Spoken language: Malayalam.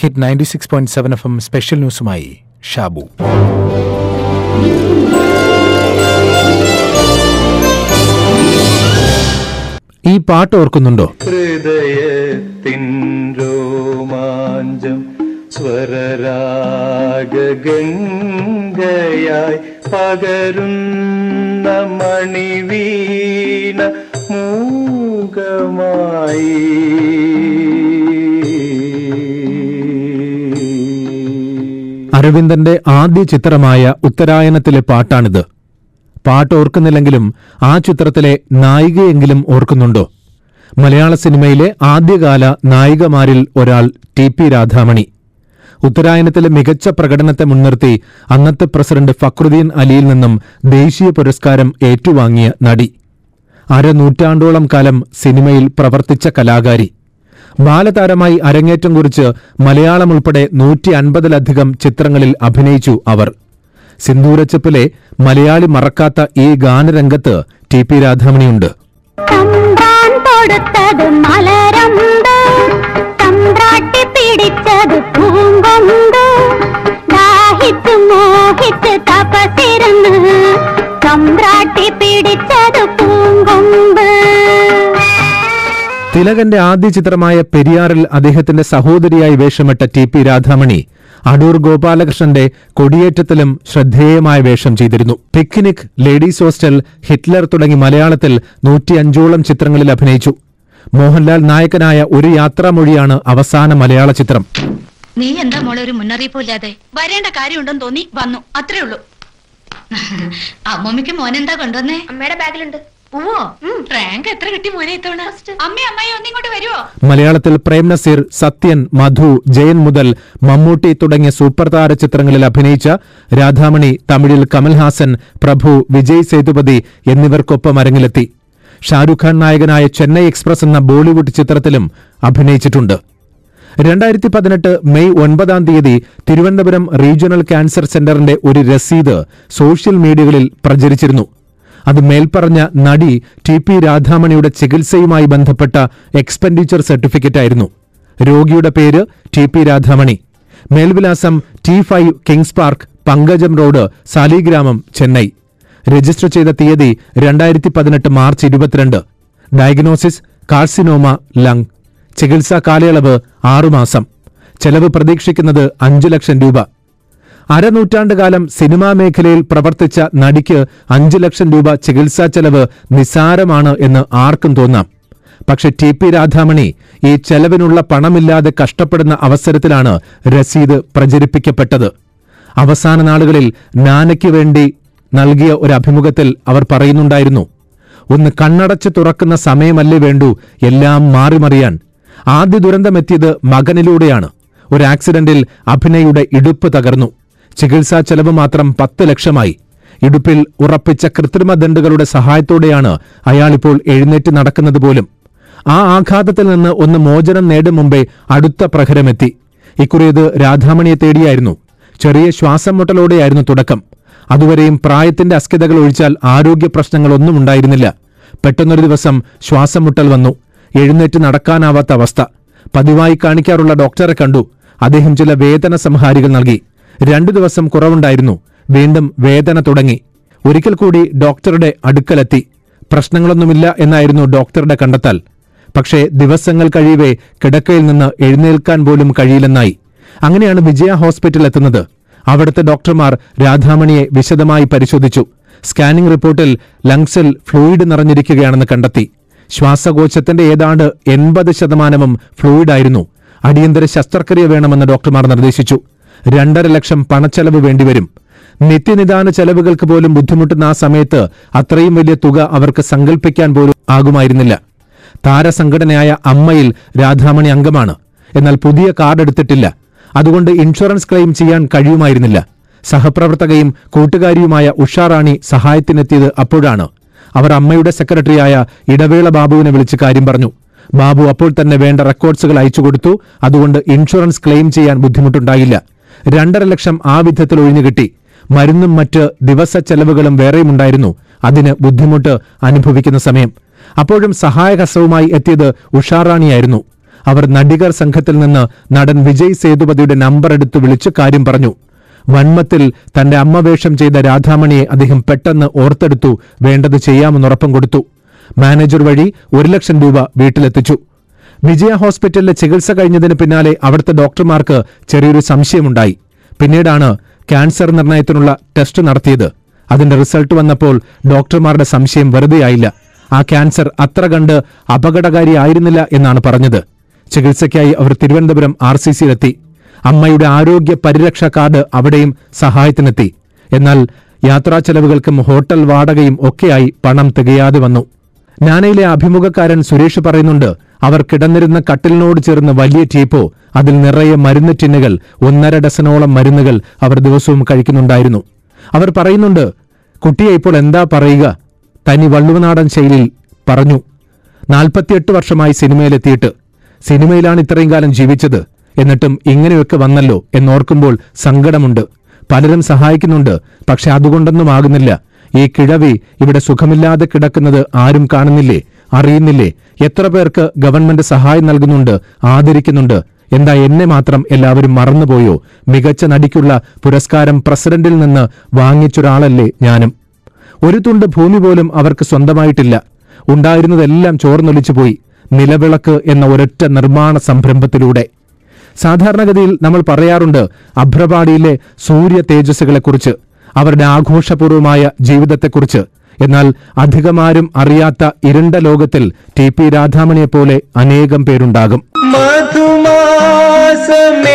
hit ninety six point seven F M special ന്യൂസുമായി ഷാബു ഈ പാട്ട് ഓർക്കുന്നുണ്ടോ ഹൃദയത്തിൻ രോമാഞ്ചം സ്വരരാഗംഗയായി പകരുന്ന മണിവീണ മൂകമായി അരവിന്ദന്റെ ആദ്യ ചിത്രമായ ഉത്തരായനത്തിലെ പാട്ടാണിത് പാട്ട് ഓർക്കുന്നില്ലെങ്കിലും ആ ചിത്രത്തിലെ നായികയെങ്കിലും ഓർക്കുന്നുണ്ടോ മലയാള സിനിമയിലെ ആദ്യകാല നായികമാരിൽ ഒരാൾ ടി പി രാധാമണി ഉത്തരായനത്തിലെ മികച്ച പ്രകടനത്തെ മുൻനിർത്തി അന്നത്തെ പ്രസിഡന്റ് ഫക്രുദ്ദീൻ അലിയിൽ നിന്നും ദേശീയ പുരസ്കാരം ഏറ്റുവാങ്ങിയ നടി അരനൂറ്റാണ്ടോളം കാലം സിനിമയിൽ പ്രവർത്തിച്ച കലാകാരി ബാലതാരമായി അരങ്ങേറ്റം കുറിച്ച് മലയാളം ഉൾപ്പെടെ നൂറ്റി അൻപതിലധികം ചിത്രങ്ങളിൽ അഭിനയിച്ചു അവർ സിന്ദൂരച്ചപ്പിലെ മലയാളി മറക്കാത്ത ഈ ഗാനരംഗത്ത് ടി പി രാധാമണിയുണ്ട് തമ്പ്രാൻ കൊടുത്തത് മലരമ്പ് തമ്പ്രാട്ടി പിടിച്ചത് പൂങ്കൊമ്പ് ദാഹിച്ച് മോഹിച്ച് തപസിരുന്ന് തമ്പ്രാട്ടി പിടിച്ചത് പൂങ്കൊമ്പ് തിലകന്റെ ആദ്യ ചിത്രമായ പെരിയാറിൽ അദ്ദേഹത്തിന്റെ സഹോദരിയായി വേഷമിട്ട ടി പി രാധാമണി അടൂർ ഗോപാലകൃഷ്ണന്റെ കൊടിയേറ്റത്തിലും ശ്രദ്ധേയമായ വേഷം ചെയ്തിരുന്നു പിക്നിക് ലേഡീസ് ഹോസ്റ്റൽ ഹിറ്റ്ലർ തുടങ്ങി മലയാളത്തിൽ നൂറ്റിയഞ്ചോളം ചിത്രങ്ങളിൽ അഭിനയിച്ചു മോഹൻലാൽ നായകനായ ഒരു യാത്രാമൊഴിയാണ് അവസാന മലയാള ചിത്രം നീ എന്താ മോളെ ഒരു മുന്നറിയിപ്പില്ലാതെ വരേണ്ട കാര്യമുണ്ടെന്ന് തോന്നി വന്നു അത്രേ ഉള്ളൂ അമ്മമ്മയ്ക്ക് മോനെന്താ കൊണ്ടുവന്നേ അമ്മയുടെ ബാഗിലുണ്ട് ഓ റാങ്ക് എത്ര കിട്ടി മോനെ ഇത്തവണ അമ്മ അമ്മായി ഒന്നിങ്ങോട്ട് വരുവോ മലയാളത്തിൽ പ്രേം നസീർ സത്യൻ മധു ജയൻ മുതൽ മമ്മൂട്ടി തുടങ്ങിയ സൂപ്പർ താര ചിത്രങ്ങളിൽ അഭിനയിച്ച രാധാമണി തമിഴിൽ കമൽഹാസൻ പ്രഭു വിജയ് സേതുപതി എന്നിവർക്കൊപ്പം അരങ്ങിലെത്തി ഷാരൂഖ് ഖാൻ നായകനായ ചെന്നൈ എക്സ്പ്രസ് എന്ന ബോളിവുഡ് ചിത്രത്തിലും അഭിനയിച്ചിട്ടുണ്ട് രണ്ടായിരത്തി പതിനെട്ട് മെയ് ഒൻപതാം തീയതി തിരുവനന്തപുരം റീജിയണൽ ക്യാൻസർ സെന്ററിന്റെ ഒരു രസീത് സോഷ്യൽ മീഡിയകളിൽ പ്രചരിച്ചിരുന്നു അത് മേൽപ്പറഞ്ഞ നടി ടി പി രാധാമണിയുടെ ചികിത്സയുമായി ബന്ധപ്പെട്ട എക്സ്പെൻഡിച്ചർ സർട്ടിഫിക്കറ്റ് ആയിരുന്നു രോഗിയുടെ പേര് ടി പി രാധാമണി മേൽവിലാസം T five Kings Park Pankajam road Saligramam Chennai register ചെയ്ത തീയതി രണ്ടായിരത്തി പതിനെട്ട് മാർച്ച് ഇരുപത്തിരണ്ട് ഡയഗ്നോസിസ് കാർസിനോമ ലങ് ചികിത്സാ കാലയളവ് ആറുമാസം ചെലവ് പ്രതീക്ഷിക്കുന്നത് അഞ്ചു ലക്ഷം രൂപ അരനൂറ്റാണ്ട് കാലം സിനിമാ മേഖലയിൽ പ്രവർത്തിച്ച നടിക്ക് അഞ്ചു ലക്ഷം രൂപ ചികിത്സാ ചെലവ് നിസാരമാണ് എന്ന് ആർക്കും തോന്നാം പക്ഷെ ടി പി രാധാമണി ഈ ചെലവിനുള്ള പണമില്ലാതെ കഷ്ടപ്പെടുന്ന അവസരത്തിലാണ് രസീത് പ്രചരിപ്പിക്കപ്പെട്ടത് അവസാന നാളുകളിൽ നാനയ്ക്ക് വേണ്ടി നൽകിയ ഒരു അഭിമുഖത്തിൽ അവർ പറയുന്നുണ്ടായിരുന്നു ഒന്ന് കണ്ണടച്ച് തുറക്കുന്ന സമയമല്ലേ വേണ്ടൂ എല്ലാം മാറിമറിയാൻ ആദ്യ ദുരന്തമെത്തിയത് മകനിലൂടെയാണ് ഒരു ആക്സിഡന്റിൽ അഭിനയുടെ ഇടുപ്പ് തകർന്നു ചികിത്സാ ചെലവ് മാത്രം പത്ത് ലക്ഷമായി ഇടുപ്പിൽ ഉറപ്പിച്ച കൃത്രിമ ദണ്ടുകളുടെ സഹായത്തോടെയാണ് അയാളിപ്പോൾ എഴുന്നേറ്റ് നടക്കുന്നത് പോലും ആ ആഘാതത്തിൽ നിന്ന് ഒന്ന് മോചനം നേടും മുമ്പേ അടുത്ത പ്രഹരമെത്തി ഇക്കുറിയത് രാധാമണിയെ തേടിയായിരുന്നു ചെറിയ ശ്വാസം മുട്ടലോടെയായിരുന്നു തുടക്കം അതുവരെയും പ്രായത്തിന്റെ അസ്കിതകൾ ഒഴിച്ചാൽ ആരോഗ്യ പ്രശ്നങ്ങളൊന്നും ഉണ്ടായിരുന്നില്ല പെട്ടെന്നൊരു ദിവസം ശ്വാസം മുട്ടൽ വന്നു എഴുന്നേറ്റ് നടക്കാനാവാത്ത അവസ്ഥ പതിവായി കാണിക്കാറുള്ള ഡോക്ടറെ കണ്ടു അദ്ദേഹം ചില വേദന സംഹാരികൾ നൽകി രണ്ടു ദിവസം കുറവുണ്ടായിരുന്നു വീണ്ടും വേദന തുടങ്ങി ഒരിക്കൽ കൂടി ഡോക്ടറുടെ അടുക്കലെത്തി പ്രശ്നങ്ങളൊന്നുമില്ല എന്നായിരുന്നു ഡോക്ടറുടെ കണ്ടെത്തൽ പക്ഷേ ദിവസങ്ങൾ കഴിയവേ കിടക്കയിൽ നിന്ന് എഴുന്നേൽക്കാൻ പോലും കഴിയില്ലെന്നായി അങ്ങനെയാണ് വിജയ ഹോസ്പിറ്റൽ എത്തുന്നത് അവിടുത്തെ ഡോക്ടർമാർ രാധാമണിയെ വിശദമായി പരിശോധിച്ചു സ്കാനിംഗ് റിപ്പോർട്ടിൽ ലങ്സിൽ ഫ്ലൂയിഡ് നിറഞ്ഞിരിക്കുകയാണെന്ന് കണ്ടെത്തി ശ്വാസകോശത്തിന്റെ ഏതാണ്ട് എൺപത് ശതമാനവും ഫ്ലൂയിഡായിരുന്നു അടിയന്തര ശസ്ത്രക്രിയ വേണമെന്ന് ഡോക്ടർമാർ നിർദ്ദേശിച്ചു രണ്ടര ലക്ഷം പണച്ചെലവ് വേണ്ടിവരും നിത്യനിദാന ചെലവുകൾക്ക് പോലും ബുദ്ധിമുട്ടുന്ന ആ സമയത്ത് അത്രയും വലിയ തുക അവർക്ക് സങ്കല്പിക്കാൻ പോലും ആകുമായിരുന്നില്ല താരസംഘടനയായ അമ്മയിൽ രാധാമണി അംഗമാണ് എന്നാൽ പുതിയ കാർഡ് എടുത്തിട്ടില്ല അതുകൊണ്ട് ഇൻഷുറൻസ് ക്ലെയിം ചെയ്യാൻ കഴിയുമായിരുന്നില്ല സഹപ്രവർത്തകയും കൂട്ടുകാരിയുമായ ഉഷാറാണി സഹായത്തിനെത്തിയത് അപ്പോഴാണ് അവർ അമ്മയുടെ സെക്രട്ടറിയായ ഇടവേള ബാബുവിനെ വിളിച്ച് കാര്യം പറഞ്ഞു ബാബു അപ്പോൾ തന്നെ വേണ്ട റെക്കോർഡ്സുകൾ അയച്ചുകൊടുത്തു അതുകൊണ്ട് ഇൻഷുറൻസ് ക്ലെയിം ചെയ്യാൻ ബുദ്ധിമുട്ടുണ്ടായില്ല രണ്ടര ലക്ഷം ആ വിധത്തിൽ ഒഴിഞ്ഞുകിട്ടി മരുന്നും മറ്റ് ദിവസ ചെലവുകളും വേറെയുമുണ്ടായിരുന്നു അതിന് ബുദ്ധിമുട്ട് അനുഭവിക്കുന്ന സമയം അപ്പോഴും സഹായഹസ്തവുമായി എത്തിയത് ഉഷാറാണിയായിരുന്നു അവർ നടികർ സംഘത്തിൽ നിന്ന് നടൻ വിജയ് സേതുപതിയുടെ നമ്പർ എടുത്തു വിളിച്ച് കാര്യം പറഞ്ഞു വന്മത്തിൽ തന്റെ അമ്മ വേഷം ചെയ്ത രാധാമണിയെ അദ്ദേഹം പെട്ടെന്ന് ഓർത്തെടുത്തു വേണ്ടത് ചെയ്യാമെന്നുറപ്പം കൊടുത്തു മാനേജർ വഴി ഒരു ലക്ഷം രൂപ വീട്ടിലെത്തിച്ചു വിജയ ഹോസ്പിറ്റലിലെ ചികിത്സ കഴിഞ്ഞതിന് പിന്നാലെ അവിടുത്തെ ഡോക്ടർമാർക്ക് ചെറിയൊരു സംശയമുണ്ടായി പിന്നീടാണ് ക്യാൻസർ നിർണയത്തിനുള്ള ടെസ്റ്റ് നടത്തിയത് അതിന്റെ റിസൾട്ട് വന്നപ്പോൾ ഡോക്ടർമാരുടെ സംശയം വെറുതെയായില്ല ആ ക്യാൻസർ അത്ര കണ്ട് അപകടകാരിയായിരുന്നില്ല എന്നാണ് പറഞ്ഞത് ചികിത്സയ്ക്കായി അവർ തിരുവനന്തപുരം ആർ സി സിയിലെത്തി അമ്മയുടെ ആരോഗ്യ പരിരക്ഷാ കാർഡ് അവിടെയും സഹായത്തിനെത്തി എന്നാൽ യാത്രാ ചെലവുകൾക്കും ഹോട്ടൽ വാടകയും ഒക്കെയായി പണം തികയാതെ വന്നു നാനയിലെ അഭിമുഖക്കാരൻ സുരേഷ് പറയുന്നുണ്ട് അവർ കിടന്നിരുന്ന കട്ടിലിനോട് ചേർന്ന് വലിയ ടീപ്പോ അതിൽ നിറയെ മരുന്ന് ടിന്നുകൾ ഒന്നര ഡസനോളം മരുന്നുകൾ അവർ ദിവസവും കഴിക്കുന്നുണ്ടായിരുന്നു അവർ പറയുന്നുണ്ട് കുട്ടിയെ ഇപ്പോൾ എന്താ പറയുക തനി വള്ളുവനാടൻ ശൈലിയിൽ പറഞ്ഞു നാൽപ്പത്തിയെട്ട് വർഷമായി സിനിമയിലെത്തിയിട്ട് സിനിമയിലാണ് ഇത്രയും കാലം ജീവിച്ചത് എന്നിട്ടും ഇങ്ങനെയൊക്കെ വന്നല്ലോ എന്നോർക്കുമ്പോൾ സങ്കടമുണ്ട് പലരും സഹായിക്കുന്നുണ്ട് പക്ഷെ അതുകൊണ്ടൊന്നും ആകുന്നില്ല ഈ കിഴവി ഇവിടെ സുഖമില്ലാതെ കിടക്കുന്നത് ആരും കാണുന്നില്ലേ അറിയുന്നില്ലേ എത്ര പേർക്ക് ഗവൺമെന്റ് സഹായം നൽകുന്നുണ്ട് ആദരിക്കുന്നുണ്ട് എന്താ എന്നെ മാത്രം എല്ലാവരും മറന്നുപോയോ മികച്ച നടിക്കുള്ള പുരസ്കാരം പ്രസിഡന്റിൽ നിന്ന് വാങ്ങിച്ചൊരാളല്ലേ ഞാനും ഒരു തുണ്ട് ഭൂമി പോലും അവർക്ക് സ്വന്തമായിട്ടില്ല ഉണ്ടായിരുന്നതെല്ലാം ചോർന്നൊലിച്ചു പോയി നിലവിളക്ക് എന്ന ഒരൊറ്റ നിർമ്മാണ സംരംഭത്തിലൂടെ സാധാരണഗതിയിൽ നമ്മൾ പറയാറുണ്ട് അഭ്രപാടിയിലെ സൂര്യ തേജസ്സുകളെക്കുറിച്ച് അവരുടെ ആഘോഷപൂർവമായ ജീവിതത്തെക്കുറിച്ച് എന്നാൽ അധികമാരും അറിയാത്ത ഇരുണ്ട ലോകത്തിൽ ടി പി രാധാമണിയെപ്പോലെ അനേകം പേരുണ്ടാകും മധുമാസമേ